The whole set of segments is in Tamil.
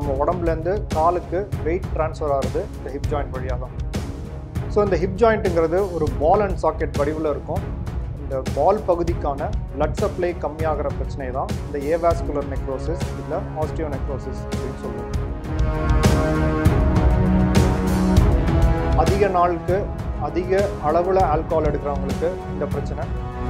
நம்ம உடம்புலேருந்து காலுக்கு வெயிட் ட்ரான்ஸ்ஃபர் ஆகுது இந்த ஹிப் ஜாயிண்ட் வழியாக தான் ஸோ இந்த ஹிப் ஜாயிண்ட்டுங்கிறது ஒரு பால் அண்ட் சாக்கெட் வடிவில் இருக்கும் இந்த பால் பகுதிக்கான பிளட் சப்ளை கம்மியாகிற பிரச்சனை தான் இந்த ஏவாஸ்குலர் நெக்ரோசிஸ் இல்லை ஆஸ்டியோ நெக்ரோசிஸ் அப்படின்னு சொல்லுவோம் அதிக நாளுக்கு அதிக அளவில் ஆல்கஹால் எடுக்கிறவங்களுக்கு இந்த பிரச்சனை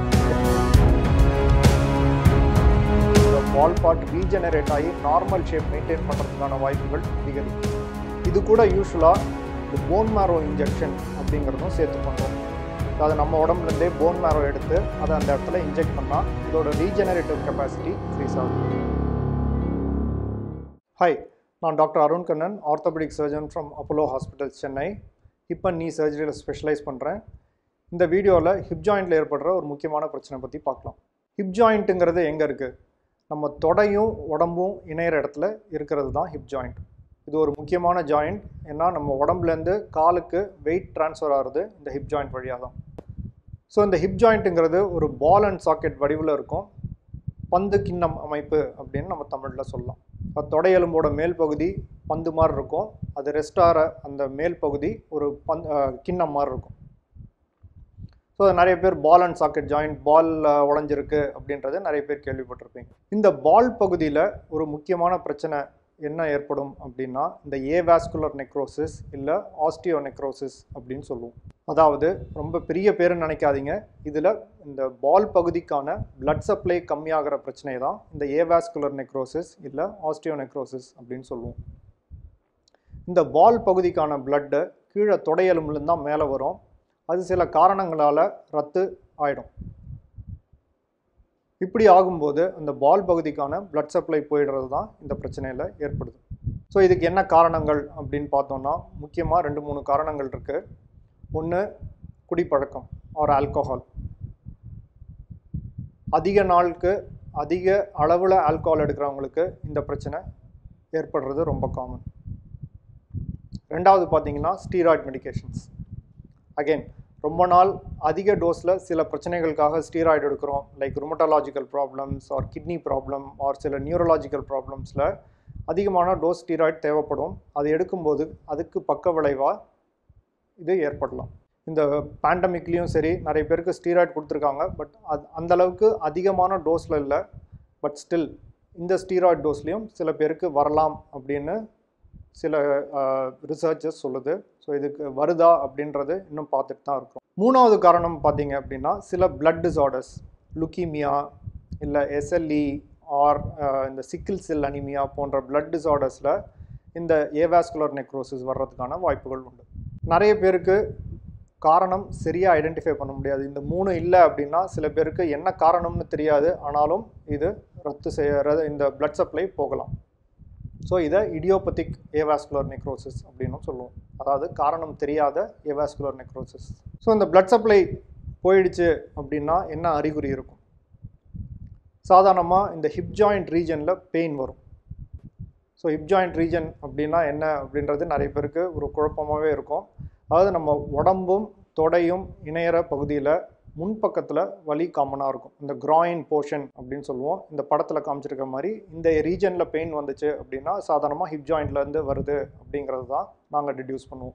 இந்த பால் பார்ட் ரீஜெனரேட் ஆகி நார்மல் ஷேப் மெயின்டைன் பண்ணுறதுக்கான வாய்ப்புகள் அதிகரிக்கும் இது கூட யூஸ்வலாக இந்த போன் மேரோ இன்ஜெக்ஷன் அப்படிங்கிறதும் சேர்த்து பண்ணுறோம் அது நம்ம உடம்புலேருந்தே போன் மேரோ எடுத்து அதை அந்த இடத்துல இன்ஜெக்ட் பண்ணால் இதோட ரீஜெனரேட்டிவ் கெப்பாசிட்டி இன்க்ரீஸ் ஆகும் ஹாய் நான் doctor Arun Kannan orthopaedic surgeon from Apollo hospital Chennai இப்போ நீ சர்ஜரியில் ஸ்பெஷலைஸ் பண்ணுறேன் இந்த வீடியோவில் ஹிப் ஜாயிண்டில் ஏற்படுற ஒரு முக்கியமான பிரச்சனை பற்றி பார்க்கலாம் ஹிப் ஜாயிண்ட்டுங்கிறது எங்கே இருக்குது நம்ம தொடையும் உடம்பும் இணையிற இடத்துல இருக்கிறது தான் ஹிப் ஜாயிண்ட் இது ஒரு முக்கியமான ஜாயிண்ட் ஏன்னா நம்ம உடம்புலேருந்து காலுக்கு வெயிட் ட்ரான்ஸ்ஃபர் ஆகுறது இந்த ஹிப் ஜாயிண்ட் வழியாக தான் ஸோ இந்த ஹிப் ஜாயிண்ட்டுங்கிறது ஒரு பால் அண்ட் சாக்கெட் வடிவில் இருக்கும் பந்து கிண்ணம் அமைப்பு அப்படின்னு நம்ம தமிழில் சொல்லலாம் அது தொடையெலும்போட மேல் பகுதி பந்து மாதிரி இருக்கும் அது ரெஸ்ட் ஆகிற அந்த மேல் பகுதி ஒரு பந் கிண்ணம் மாதிரி இருக்கும் ஸோ நிறைய பேர் ball and socket joint ball உடஞ்சிருக்கு அப்படின்றது நிறைய பேர் கேள்விப்பட்டிருப்பீங்க இந்த பால் பகுதியில் ஒரு முக்கியமான பிரச்சனை என்ன ஏற்படும் அப்படின்னா இந்த ஏவாஸ்குலர் நெக்ரோசிஸ் இல்லை ஆஸ்டியோ நெக்ரோசிஸ் அப்படின்னு சொல்லுவோம் அதாவது ரொம்ப பெரிய பேருன்னு நினைக்காதீங்க இதில் இந்த பால் பகுதிக்கான பிளட் சப்ளை கம்மியாகிற பிரச்சனை தான் இந்த ஏவாஸ்குலர் நெக்ரோசிஸ் இல்லை ஆஸ்டியோ நெக்ரோசிஸ் அப்படின்னு சொல்லுவோம் இந்த பால் பகுதிக்கான பிளட்டு கீழே தொடையெலும்புலேருந்து தான் மேலே வரும் அது சில காரணங்களால் ரத்து ஆயிடும் இப்படி ஆகும்போது அந்த பால் பகுதிக்கான பிளட் சப்ளை போயிடுறது தான் இந்த பிரச்சனையில் ஏற்படுது ஸோ இதுக்கு என்ன காரணங்கள் அப்படின்னு பார்த்தோம்னா முக்கியமாக ரெண்டு மூணு காரணங்கள் இருக்குது ஒன்று குடிப்பழக்கம் ஆர் ஆல்கோஹால் அதிக நாளுக்கு அதிக அளவில் ஆல்கோஹால் எடுக்கிறவங்களுக்கு இந்த பிரச்சனை ஏற்படுறது ரொம்ப காமன் ரெண்டாவது பார்த்தீங்கன்னா ஸ்டீராய்ட் மெடிகேஷன்ஸ் அகெயின் ரொம்ப நாள் அதிக டோஸில் சில பிரச்சனைகளுக்காக ஸ்டீராய்டு எடுக்கிறோம் like rheumatological problems or kidney problem or சில நியூரலாஜிக்கல் ப்ராப்ளம்ஸில் அதிகமான டோஸ் ஸ்டீராய்டு தேவைப்படும் அது எடுக்கும்போது அதுக்கு பக்க விளைவாக இது ஏற்படலாம் இந்த பேண்டமிக்லேயும் சரி நிறைய பேருக்கு ஸ்டீராய்டு கொடுத்துருக்காங்க பட் அது அந்தளவுக்கு அதிகமான டோஸில் இல்லை பட் ஸ்டில் இந்த ஸ்டீராய்டு டோஸ்லேயும் சில பேருக்கு வரலாம் அப்படின்னு சில ரிசர்ச்சஸ் சொல்லுது ஸோ இதுக்கு வருதா அப்படின்றது இன்னும் பார்த்துட்டு தான் இருக்கும் மூணாவது காரணம் பார்த்தீங்க அப்படின்னா சில பிளட் டிசார்டர்ஸ் லுக்கீமியா இல்லை எஸ்எல்இ ஆர் இந்த சிக்கிள் செல் அனிமியா போன்ற பிளட் டிசார்டர்ஸில் இந்த ஏவாஸ்குலர் நெக்ரோசிஸ் வர்றதுக்கான வாய்ப்புகள் உண்டு நிறைய பேருக்கு காரணம் சரியாக ஐடென்டிஃபை பண்ண முடியாது இந்த மூணு இல்லை அப்படின்னா சில பேருக்கு என்ன காரணம்னு தெரியாது ஆனாலும் இது ரத்து செய்ய இந்த பிளட் சப்ளை போகலாம் ஸோ இதை இடியோபத்திக் ஏவாஸ்குலர் நெக்ரோசிஸ் அப்படின்னு சொல்லுவோம் அதாவது காரணம் தெரியாத ஏவாஸ்குலர் நெக்ரோசிஸ் ஸோ இந்த பிளட் சப்ளை போயிடுச்சு அப்படின்னா என்ன அறிகுறி இருக்கும் சாதாரணமாக இந்த ஹிப் ஜாயிண்ட் ரீஜனில் பெயின் வரும் ஸோ ஹிப் ஜாயிண்ட் ரீஜன் அப்படின்னா என்ன அப்படின்றது நிறைய பேருக்கு ஒரு குழப்பமாகவே இருக்கும் அதாவது நம்ம உடம்பும் தொடையும் இணையிற பகுதியில் முன்பக்கத்தில் வலி காமனாக இருக்கும் இந்த கிராயின் போர்ஷன் அப்படின்னு சொல்லுவோம் இந்த படத்தில் காமிச்சிருக்க மாதிரி இந்த ரீஜனில் பெயின் வந்துச்சு அப்படின்னா சாதாரணமாக ஹிப் ஜாயிண்ட்லேருந்து வருது அப்படிங்கிறது தான் நாங்கள் டிடியூஸ் பண்ணுவோம்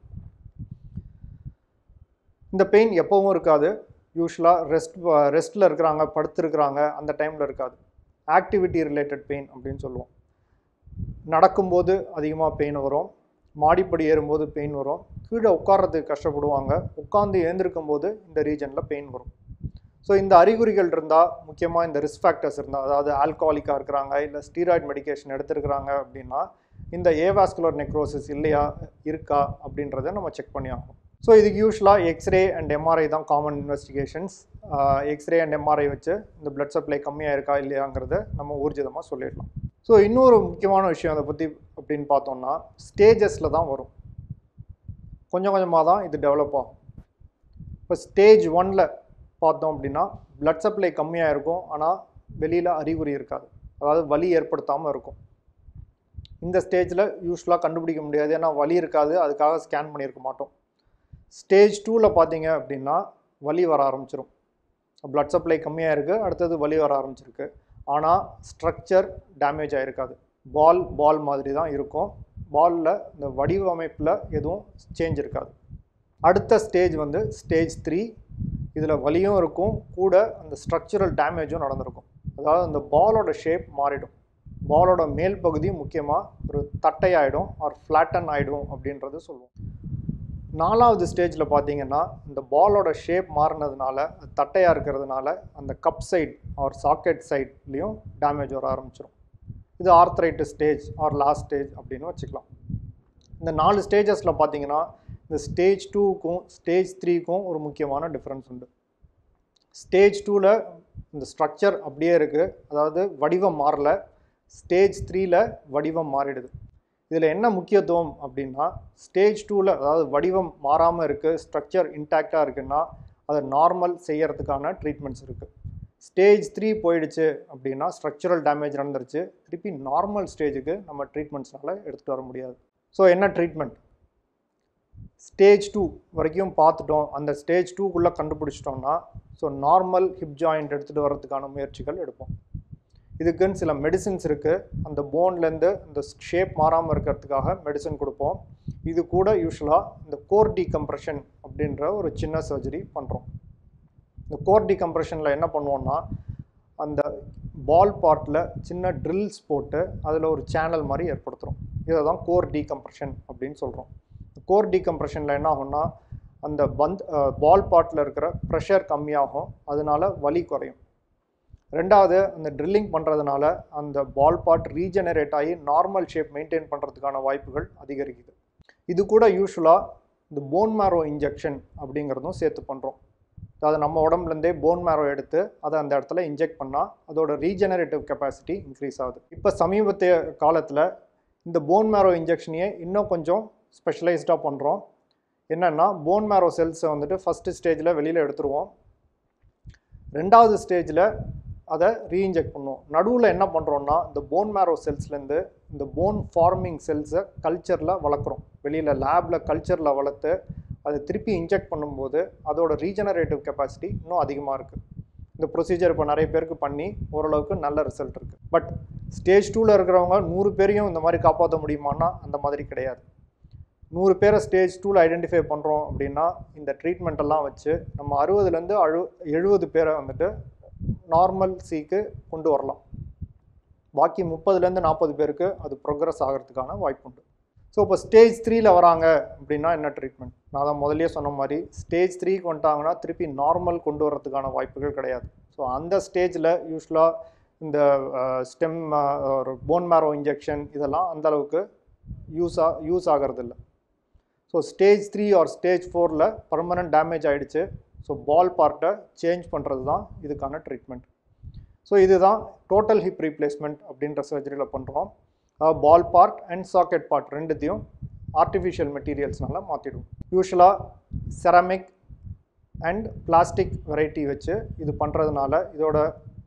இந்த பெயின் எப்போவும் இருக்காது யூஸ்வலாக ரெஸ்ட் ரெஸ்ட்டில் இருக்கிறாங்க படுத்துருக்குறாங்க அந்த டைமில் இருக்காது ஆக்டிவிட்டி ரிலேட்டட் பெயின் அப்படின்னு சொல்லுவோம் நடக்கும்போது அதிகமாக பெயின் வரும் மாடிப்படி ஏறும்போது பெயின் வரும் கீழே உட்கார்றதுக்கு கஷ்டப்படுவாங்க உட்காந்து எழுந்திருக்கும் போது இந்த ரீஜனில் பெயின் வரும் ஸோ இந்த அறிகுறிகள் இருந்தால் முக்கியமாக இந்த ரிஸ்க் ஃபேக்டர்ஸ் இருந்தால் அதாவது ஆல்கஹாலிக்காக இருக்கிறாங்க இல்லை ஸ்டீராய்டு மெடிகேஷன் எடுத்துருக்குறாங்க அப்படின்னா இந்த ஏவாஸ்குலர் நெக்ரோசிஸ் இல்லையா இருக்கா அப்படின்றத நம்ம செக் பண்ணி ஆகணும் ஸோ இதுக்கு யூஸ்வலாக எக்ஸ்ரே அண்ட் எம்ஆர்ஐ தான் common investigations x-ray and MRI வச்சு இந்த பிளட் சப்ளை கம்மியாக இருக்கா இல்லையாங்கிறத நம்ம ஊர்ஜிதமாக சொல்லிடலாம் ஸோ இன்னொரு முக்கியமான விஷயம் அதை பற்றி அப்படின்னு பார்த்தோம்னா ஸ்டேஜஸில் தான் வரும் கொஞ்சம் கொஞ்சமாக தான் இது டெவலப் ஆகும் இப்போ ஸ்டேஜ் ஒனில் பார்த்தோம் அப்படின்னா பிளட் சப்ளை கம்மியாக இருக்கும் ஆனால் வெளியில் அறிகுறி இருக்காது அதாவது வலி ஏற்படுத்தாமல் இருக்கும் இந்த ஸ்டேஜில் யூஸ்வலாக கண்டுபிடிக்க முடியாது ஏன்னா வலி இருக்காது அதுக்காக ஸ்கேன் பண்ணியிருக்க மாட்டோம் ஸ்டேஜ் டூவில் பார்த்தீங்க அப்படின்னா வலி வர ஆரம்பிச்சிடும் பிளட் சப்ளை கம்மியாக இருக்குது அடுத்தது வலி வர ஆரம்பிச்சிருக்கு ஆனால் ஸ்ட்ரக்சர் டேமேஜ் ஆகிருக்காது பால் பால் மாதிரி தான் இருக்கும் பாலில் இந்த வடிவமைப்பில் எதுவும் சேஞ்ச் இருக்காது அடுத்த ஸ்டேஜ் வந்து ஸ்டேஜ் த்ரீ இதில் வலியும் இருக்கும் கூட அந்த ஸ்ட்ரக்சரல் டேமேஜும் நடந்திருக்கும் அதாவது அந்த பாலோட ஷேப் மாறிடும் பாலோட மேல் பகுதி முக்கியமாக ஒரு தட்டையாயிடும் ஆர் ஃப்ளாட்டன் ஆகிடும் அப்படின்றது சொல்லுவோம் நாலாவது ஸ்டேஜில் பார்த்தீங்கன்னா இந்த பாலோட ஷேப் மாறினதுனால அது தட்டையாக இருக்கிறதுனால அந்த கப் சைட் ஆர் சாக்கெட் சைட்லேயும் டேமேஜ் வர ஆரம்பிச்சிடும் இது arthritis stage or last stage அப்படின்னு வச்சுக்கலாம் இந்த நாலு ஸ்டேஜஸில் பார்த்தீங்கன்னா இந்த ஸ்டேஜ் டூக்கும் ஸ்டேஜ் த்ரீக்கும் ஒரு முக்கியமான டிஃப்ரென்ஸ் உண்டு ஸ்டேஜ் டூவில் இந்த ஸ்ட்ரக்சர் அப்படியே இருக்குது அதாவது வடிவம் மாறல ஸ்டேஜ் த்ரீல வடிவம் மாறிடுது இதில் என்ன முக்கியத்துவம் அப்படின்னா ஸ்டேஜ் டூவில் அதாவது வடிவம் மாறாமல் இருக்குது ஸ்ட்ரக்சர் இன்டாக்டாக இருக்குன்னா அதை நார்மல் செய்யறதுக்கான ட்ரீட்மெண்ட்ஸ் இருக்குது ஸ்டேஜ் த்ரீ போயிடுச்சு அப்படின்னா ஸ்ட்ரக்சரல் டேமேஜ் நடந்துருச்சு திருப்பி நார்மல் ஸ்டேஜுக்கு நம்ம ட்ரீட்மெண்ட்ஸ்னால எடுத்துகிட்டு வர முடியாது ஸோ என்ன ட்ரீட்மெண்ட் ஸ்டேஜ் டூ வரைக்கும் பார்த்துட்டோம் அந்த ஸ்டேஜ் டூக்குள்ளே கண்டுபிடிச்சிட்டோம்னா ஸோ நார்மல் ஹிப் ஜாயிண்ட் எடுத்துகிட்டு வர்றதுக்கான முயற்சிகள் எடுப்போம் இதுக்குன்னு சில மெடிசின்ஸ் இருக்குது அந்த போன்லேருந்து இந்த ஷேப் மாறாமல் இருக்கிறதுக்காக மெடிசன் கொடுப்போம் இது கூட யூஸ்வலாக இந்த கோர் டீகம்ப்ரெஷன் அப்படின்ற ஒரு சின்ன சர்ஜரி பண்ணுறோம் இந்த கோர் டீகம்ப்ரெஷனில் என்ன பண்ணுவோம்னா அந்த பால் பார்ட்டில் சின்ன ட்ரில்ஸ் போட்டு அதில் ஒரு சேனல் மாதிரி ஏற்படுத்துகிறோம் இதை தான் கோர் டீகம்ப்ரெஷன் அப்படின்னு சொல்கிறோம் கோர் டீகம்ப்ரெஷனில் என்ன ஆகும்னா அந்த பந்த் பால் பார்ட்டில் இருக்கிற ப்ரெஷர் கம்மியாகும் அதனால வலி குறையும் ரெண்டாவது அந்த ட்ரில்லிங் பண்ணுறதுனால அந்த பால் பார்ட் ரீஜெனரேட் ஆகி நார்மல் ஷேப் மெயின்டைன் பண்ணுறதுக்கான வாய்ப்புகள் அதிகரிக்குது இது கூட யூஸ்வலாக இந்த போன் மேரோ இன்ஜெக்ஷன் அப்படிங்கிறதும் சேர்த்து பண்ணுறோம் அதாவது நம்ம உடம்புலேருந்தே போன் மேரோ எடுத்து அதை அந்த இடத்துல இன்ஜெக்ட் பண்ணால் அதோட ரீஜெனரேட்டிவ் கெப்பாசிட்டி இன்க்ரீஸ் ஆகுது இப்போ சமீபத்திய காலத்தில் இந்த போன் மேரோ இன்ஜெக்ஷனையே இன்னும் கொஞ்சம் ஸ்பெஷலைஸ்டாக பண்ணுறோம் என்னென்னா போன் மேரோ செல்ஸை வந்துட்டு ஃபஸ்ட்டு ஸ்டேஜில் வெளியில் எடுத்துருவோம் ரெண்டாவது ஸ்டேஜில் அதை ரீஇன்ஜெக்ட் பண்ணுவோம் நடுவில் என்ன பண்ணுறோன்னா இந்த போன் மேரோ செல்ஸ்லேருந்து இந்த போன் ஃபார்மிங் செல்ஸை கல்ச்சரில் வளர்க்குறோம் வெளியில் லேபில் கல்ச்சரில் வளர்த்து அதை திருப்பி இன்ஜெக்ட் பண்ணும்போது அதோட ரீஜெனரேட்டிவ் கெப்பாசிட்டி இன்னும் அதிகமாக இருக்குது இந்த ப்ரொசீஜர் இப்போ நிறைய பேருக்கு பண்ணி ஓரளவுக்கு நல்ல ரிசல்ட் இருக்குது பட் ஸ்டேஜ் டூவில் இருக்கிறவங்க நூறு பேரையும் இந்த மாதிரி காப்பாற்ற முடியுமான்னா அந்த மாதிரி கிடையாது நூறு பேரை ஸ்டேஜ் டூவில் ஐடென்டிஃபை பண்ணுறோம் அப்படின்னா இந்த ட்ரீட்மெண்ட் எல்லாம் வச்சு நம்ம அறுபதுலேருந்து அழு எழுபது பேரை வந்துட்டு நார்மல் சீக்கு கொண்டு வரலாம் பாக்கி முப்பதுலேருந்து நாற்பது பேருக்கு அது ப்ரோக்ரஸ் ஆகிறதுக்கான வாய்ப்பு உண்டு ஸோ இப்போ ஸ்டேஜ் த்ரீயில் வராங்க அப்படின்னா என்ன ட்ரீட்மெண்ட் நான் தான் முதல்லயே சொன்ன மாதிரி ஸ்டேஜ் த்ரீக்கு வந்துட்டாங்கன்னா திருப்பி நார்மல் கொண்டு வரதுக்கான வாய்ப்புகள் கிடையாது ஸோ அந்த ஸ்டேஜில் யூஸ்வலாக இந்த ஸ்டெம் ஒரு போன் மேரோ இன்ஜெக்ஷன் இதெல்லாம் அந்த அளவுக்கு யூஸ் ஆ யூஸ் ஆகிறதில்ல so stage three or stage ஃபோரில் பர்மனன்ட் டேமேஜ் ஆகிடுச்சு ஸோ பால் பார்ட்டை சேஞ்ச் பண்ணுறது தான் இதுக்கான ட்ரீட்மெண்ட் ஸோ இதுதான் டோட்டல் ஹிப் ரீப்ளேஸ்மெண்ட் அப்படின்ற சர்ஜரியில் பண்ணுறோம் ball part and socket part ரெண்டுத்தையும் ஆர்டிஃபிஷியல் மெட்டீரியல்ஸ்னால மாற்றிடுவோம் யூஸ்வலாக செராமிக் அண்ட் பிளாஸ்டிக் வெரைட்டி வச்சு இது பண்ணுறதுனால இதோட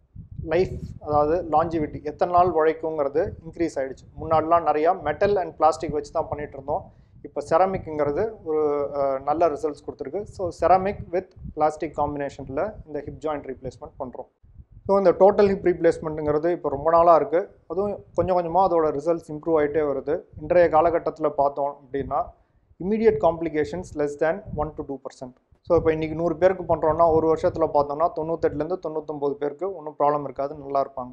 லைஃப் அதாவது லாஞ்சிவிட்டி எத்தனை நாள் உழைக்குங்கிறது இன்க்ரீஸ் ஆகிடுச்சு முன்னாடிலாம் நிறையா மெட்டல் அண்ட் பிளாஸ்டிக் வச்சு தான் பண்ணிகிட்டு இருந்தோம் இப்போ செராமிக்ங்கிறது ஒரு அஹ், நல்ல ரிசல்ட்ஸ் கொடுத்துருக்கு ஸோ செராமிக் வித் பிளாஸ்டிக் காம்பினேஷனில் இந்த ஹிப் ஜாயிண்ட் ரீப்ளேஸ்மெண்ட் பண்ணுறோம் ஸோ இந்த டோட்டல் ஹிப் ரீப்ளேஸ்மெண்ட்டுங்கிறது இப்போ ரொம்ப நாளாக இருக்குது அதுவும் கொஞ்சம் கொஞ்சமாக அதோட ரிசல்ட்ஸ் இம்ப்ரூவ் ஆகிட்டே வருது இன்றைய காலகட்டத்தில் பார்த்தோம் அப்படின்னா immediate complications less than one to two percent so இப்போ இன்றைக்கி நூறு பேருக்கு பண்ணுறோன்னா ஒரு வருஷத்தில் பார்த்தோம்னா தொண்ணூத்தெட்டுலேருந்து தொண்ணூத்தொம்பது பேருக்கு ஒன்றும் ப்ராப்ளம் இருக்காது நல்லா இருப்பாங்க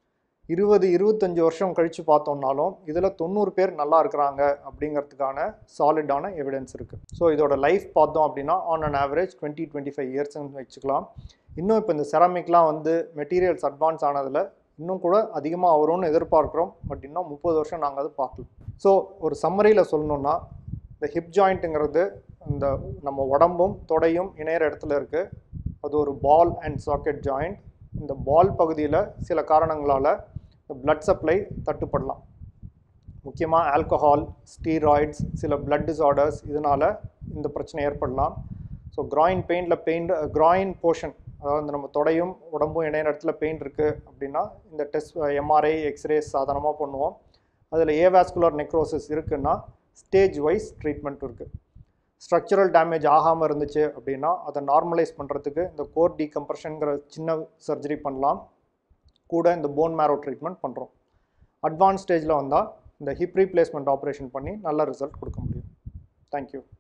இருபது இருபத்தஞ்சி வருஷம் கழித்து பார்த்தோம்னாலும் இதில் தொண்ணூறு பேர் நல்லா இருக்கிறாங்க அப்படிங்கிறதுக்கான சாலிடான எவிடன்ஸ் இருக்குது ஸோ இதோட லைஃப் பார்த்தோம் அப்படின்னா on an average twenty twenty five இயர்ஸ்னு வச்சுக்கலாம் இன்னும் இப்போ இந்த செராமிக்லாம் வந்து மெட்டீரியல்ஸ் அட்வான்ஸ் ஆனதில் இன்னும் கூட அதிகமாக வரும்னு எதிர்பார்க்குறோம் பட் இன்னும் முப்பது வருஷம் நாங்கள் அது பார்க்கல ஸோ ஒரு சம்மரியில் சொல்லணுன்னா இந்த ஹிப் ஜாயிண்ட்டுங்கிறது இந்த நம்ம உடம்பும் தொடையும் இணையிற இடத்துல இருக்குது அது ஒரு பால் அண்ட் சாக்கெட் ஜாயிண்ட் இந்த பால் பகுதியில் சில காரணங்களால் இந்த blood சப்ளை தட்டுப்படலாம் முக்கியமாக ஆல்கஹால் ஸ்டீராய்ட்ஸ் சில blood disorders இதனால் இந்த பிரச்சனை ஏற்படலாம் ஸோ groin பெயினில் பெயின் groin போர்ஷன் அதாவது நம்ம தொடையும் உடம்பும் இணைய இடத்துல பெயின் இருக்குது அப்படின்னா இந்த டெஸ்ட் எம்ஆர்ஐ எக்ஸ்ரேஸ் சாதாரணமாக பண்ணுவோம் அதில் ஏவாஸ்குலர் நெக்ரோசிஸ் இருக்குன்னா ஸ்டேஜ் வைஸ் ட்ரீட்மெண்ட் இருக்குது ஸ்ட்ரக்சரல் டேமேஜ் ஆகாமல் இருந்துச்சு அப்படின்னா அதை நார்மலைஸ் பண்ணுறதுக்கு இந்த கோர் டீகம்ப்ரெஷனுங்கிற சின்ன சர்ஜரி பண்ணலாம் கூட இந்த போன் மேரோ ட்ரீட்மெண்ட் பண்ணுறோம் அட்வான்ஸ் ஸ்டேஜில் வந்தால் இந்த ஹிப் ரீப்ளேஸ்மெண்ட் ஆப்ரேஷன் பண்ணி நல்ல ரிசல்ட் கொடுக்க முடியும் தேங்க்யூ